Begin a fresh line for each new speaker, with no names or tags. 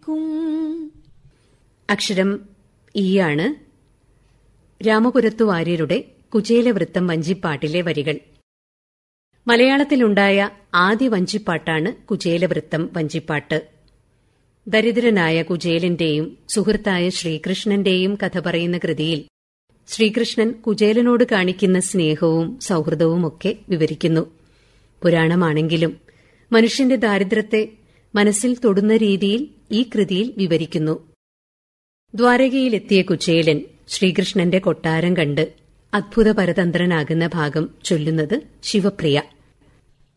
വഹിക്കും
അക്ഷരം ഈയാണ് രാമപുരത്തു വാര്യരുടെ കുചേലവൃത്തം വഞ്ചിപ്പാട്ടിലെ വരികൾ മലയാളത്തിലുണ്ടായ ആദ്യ വഞ്ചിപ്പാട്ടാണ് കുചേലവൃത്തം വഞ്ചിപ്പാട്ട് ദരിദ്രനായ കുചേലന്റെയും സുഹൃത്തായ ശ്രീകൃഷ്ണന്റെയും കഥ പറയുന്ന കൃതിയിൽ ശ്രീകൃഷ്ണൻ കുചേലനോട് കാണിക്കുന്ന സ്നേഹവും സൌഹൃദവുമൊക്കെ വിവരിക്കുന്നു പുരാണമാണെങ്കിലും മനുഷ്യന്റെ ദാരിദ്ര്യത്തെ മനസ്സിൽ തൊടുന്ന രീതിയിൽ ഈ കൃതിയിൽ വിവരിക്കുന്നു ദ്വാരകയിലെത്തിയ കുചേലൻ ശ്രീകൃഷ്ണന്റെ കൊട്ടാരം കണ്ട് അദ്ഭുത പരതന്ത്രനാകുന്ന ഭാഗം ചൊല്ലുന്നത് ശിവപ്രിയ